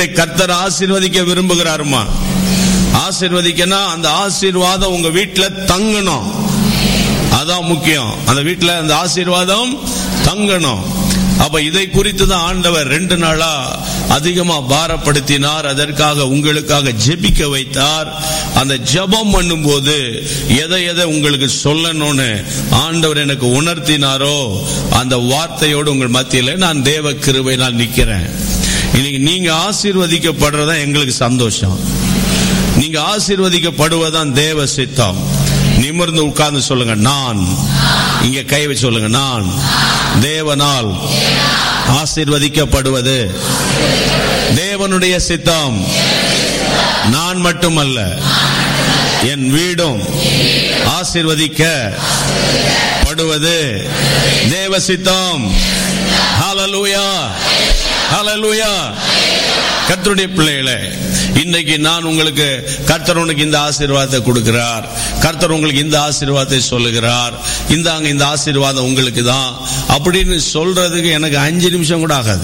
வீட்டை கர்த்தர் ஆசீர்வதிக்க விரும்புகிறாருமா ஆசீர்வதிக்கனா அந்த ஆசீர்வாதம் உங்க வீட்டுல தங்கணும் அதான் முக்கியம் அந்த வீட்டுல அந்த ஆசீர்வாதம் தங்கணும் அப்ப இதை குறித்து தான் ஆண்டவர் ரெண்டு நாளா அதிகமா பாரப்படுத்தினார் அதற்காக உங்களுக்காக ஜெபிக்க வைத்தார் அந்த ஜெபம் பண்ணும்போது எதை எதை உங்களுக்கு சொல்லணும்னு ஆண்டவர் எனக்கு உணர்த்தினாரோ அந்த வார்த்தையோடு உங்கள் மத்தியில நான் தேவ கிருபை நான் நிக்கிறேன் இன்னைக்கு நீங்க ஆசீர்வதிக்கப்படுறதா எங்களுக்கு சந்தோஷம் நீங்க ஆசீர்வதிக்கப்படுவதுதான் தேவ சித்தம் நிமிர்ந்து உட்கார்ந்து சொல்லுங்க நான் இங்க கை வச்சு சொல்லுங்க நான் தேவனால் ஆசீர்வதிக்கப்படுவது தேவனுடைய சித்தம் நான் மட்டுமல்ல என் வீடும் ஆசீர்வதிக்க படுவது தேவ சித்தம் ஹalleluya ஹalleluya கர்த்தருடைய பிள்ளைகளே இன்னைக்கு நான் உங்களுக்கு கர்த்தர் உனக்கு இந்த ஆசீர்வாதத்தை கொடுக்கிறார் கர்த்தர் உங்களுக்கு இந்த ஆசீர்வாதத்தை சொல்லுகிறார் இந்தாங்க இந்த ஆசீர்வாதம் உங்களுக்கு தான் அப்படின்னு சொல்றதுக்கு எனக்கு அஞ்சு நிமிஷம் கூட ஆகாது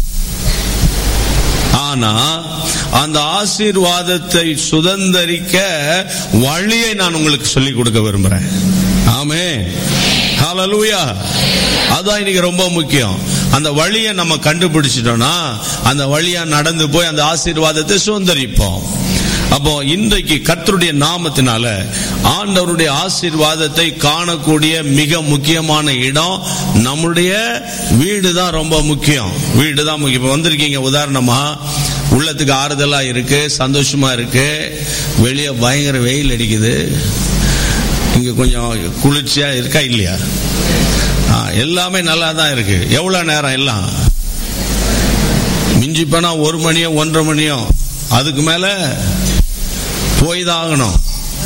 ஆனா அந்த ஆசீர்வாதத்தை சுதந்தரிக்க வழியை நான் உங்களுக்கு சொல்லிக் கொடுக்க விரும்புறேன் ஆமே ஹalleluya அதான் இன்னைக்கு ரொம்ப முக்கியம் அந்த வழியை நம்ம கண்டுபிடிச்சிட்டோம்னா அந்த வழியா நடந்து போய் அந்த ஆசீர்வாதத்தை சுதந்திரிப்போம் அப்போ இன்றைக்கு கர்த்தருடைய நாமத்தினால ஆண்டவருடைய ஆசீர்வாதத்தை காணக்கூடிய மிக முக்கியமான இடம் நம்முடைய வீடு தான் ரொம்ப முக்கியம் வீடு தான் முக்கியம் இப்போ வந்திருக்கீங்க உதாரணமா உள்ளத்துக்கு ஆறுதலா இருக்கு சந்தோஷமா இருக்கு வெளியே பயங்கர வெயில் அடிக்குது இங்க கொஞ்சம் குளிர்ச்சியா இருக்கா இல்லையா ஆ, எல்லாமே நல்லா தான் இருக்கு எவ்வளவு நேரம் எல்லாம் மிஞ்சி போனா ஒரு மணியோ ஒன்றரை மணியோ அதுக்கு மேல போய் தான் ஆகணும்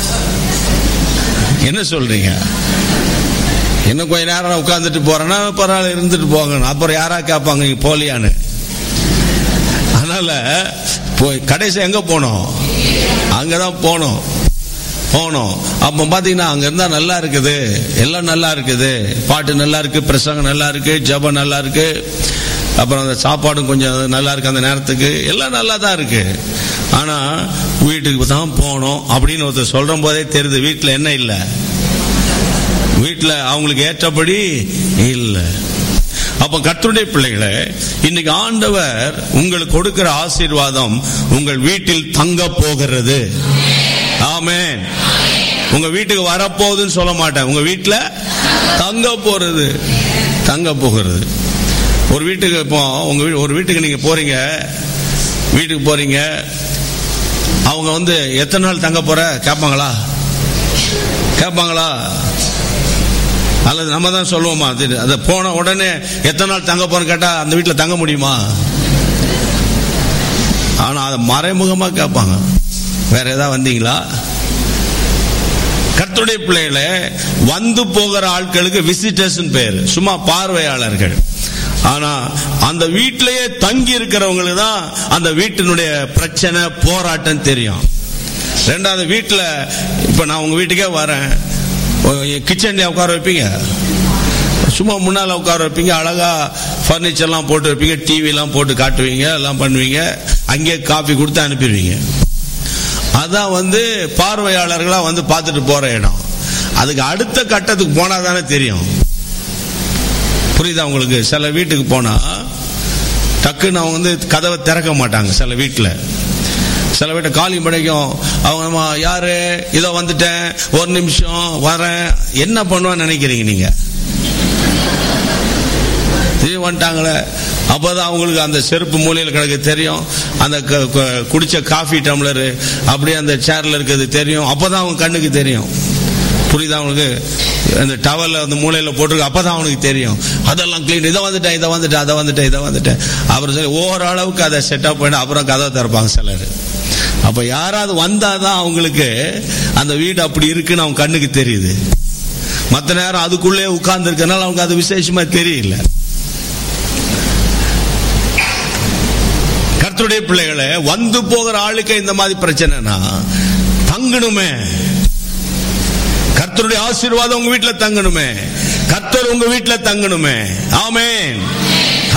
என்ன சொல்றீங்க இன்னும் கொஞ்ச நேரம் உட்காந்துட்டு போறேன்னா பரவாயில்ல இருந்துட்டு போகணும் அப்புறம் யாரா கேட்பாங்க நீங்க போலியான்னு அதனால போய் கடைசி எங்க போனோம் அங்கதான் போனோம் போனோம் அப்ப பாத்தீங்கன்னா அங்க இருந்தா நல்லா இருக்குது எல்லாம் நல்லா இருக்குது பாட்டு நல்லா இருக்கு பிரசங்கம் நல்லா இருக்கு ஜபம் நல்லா இருக்கு அப்புறம் அந்த சாப்பாடும் கொஞ்சம் நல்லா இருக்கு அந்த நேரத்துக்கு எல்லாம் நல்லா தான் இருக்கு ஆனா வீட்டுக்கு தான் போனோம் அப்படின்னு ஒருத்தர் சொல்ற போதே தெரியுது வீட்டுல என்ன இல்லை வீட்டுல அவங்களுக்கு ஏற்றபடி இல்லை அப்ப கர்த்தருடைய பிள்ளைகளே இன்னைக்கு ஆண்டவர் உங்களுக்கு கொடுக்கிற ஆசீர்வாதம் உங்கள் வீட்டில் தங்க போகிறது ஆமென் உங்க வீட்டுக்கு வரப்போகுதுன்னு சொல்ல மாட்டேன் உங்க வீட்டுல தங்க போறது தங்க போகிறது ஒரு வீட்டுக்கு இப்போ உங்க வீ- ஒரு வீட்டுக்கு நீங்க போறீங்க வீட்டுக்கு போறீங்க அவங்க வந்து எத்தனை நாள் தங்க போற கேட்பாங்களா கேட்பாங்களா அல்லது நம்ம தான் சொல்லுவோமா அது அதை போன உடனே எத்தனை நாள் தங்க போறோம் கேட்டா அந்த வீட்டில் தங்க முடியுமா ஆனா அதை மறைமுகமா கேட்பாங்க வேற ஏதாவது வந்தீங்களா கர்த்தருடைய பிள்ளைகளை வந்து போகிற ஆட்களுக்கு விசிட்டர்ஸ் பேர் சும்மா பார்வையாளர்கள் ஆனா அந்த வீட்டிலேயே தங்கி இருக்கிறவங்களுக்கு தான் அந்த வீட்டினுடைய பிரச்சனை போராட்டம் தெரியும் ரெண்டாவது வீட்டுல இப்ப நான் உங்க வீட்டுக்கே வரேன் கிச்சன்ல உட்கார வைப்பீங்க சும்மா முன்னால உட்கார வைப்பீங்க அழகா ஃபர்னிச்சர்லாம் போட்டு வைப்பீங்க டிவி எல்லாம் போட்டு காட்டுவீங்க எல்லாம் பண்ணுவீங்க அங்கேயே காஃபி கொடுத்து அனுப்பிடுவீங்க அதான் வந்து பார்வையாளர்களா வந்து பார்த்துட்டு போற இடம் அதுக்கு அடுத்த கட்டத்துக்கு போனா தானே தெரியும் புரியுதா உங்களுக்கு சில வீட்டுக்கு போனா டக்குன்னு அவங்க வந்து கதவை திறக்க மாட்டாங்க சில வீட்டில் சில வீட்டை காலி படைக்கும் அவங்க அம்மா, யாரு இதோ வந்துட்டேன் ஒரு நிமிஷம் வரேன் என்ன பண்ணுவான்னு நினைக்கிறீங்க நீங்க திரும்பி வந்துட்டாங்களே அப்பதான் அவங்களுக்கு அந்த செருப்பு மூலையில் கிடக்கு தெரியும் அந்த க- க- குடிச்ச காஃபி டம்ளர் அப்படியே அந்த சேர்ல இருக்கிறது தெரியும் அப்பதான் அவங்க கண்ணுக்கு தெரியும் புரியுதா அவங்களுக்கு அந்த டவல்ல அந்த மூலையில போட்டிருக்கு அப்பதான் அவனுக்கு தெரியும் அதெல்லாம் கிளீன் இதை வந்துட்டேன் இதை வந்துட்டேன் அதை வந்துட்டேன் இதை வந்துட்டேன் அப்புறம் சரி ஓரளவுக்கு அதை செட்டப் பண்ணி அப்புறம் கதை திறப்பாங்க சிலர் அப்ப யாராவது வந்தாதான் அவங்களுக்கு அந்த வீடு அப்படி இருக்குன்னு அவங்க கண்ணுக்கு தெரியுது மத்த நேரம் அதுக்குள்ளே உட்கார்ந்து இருக்கனால அவங்க அது விசேஷமா தெரியல கர்த்தருடைய பிள்ளைகளை வந்து போகிற ஆளுக்கு இந்த மாதிரி பிரச்சனைனா தங்கணுமே கர்த்தருடைய ஆசீர்வாதம் உங்க வீட்டுல தங்கணுமே கர்த்தர் உங்க வீட்டுல தங்கணுமே ஆமென்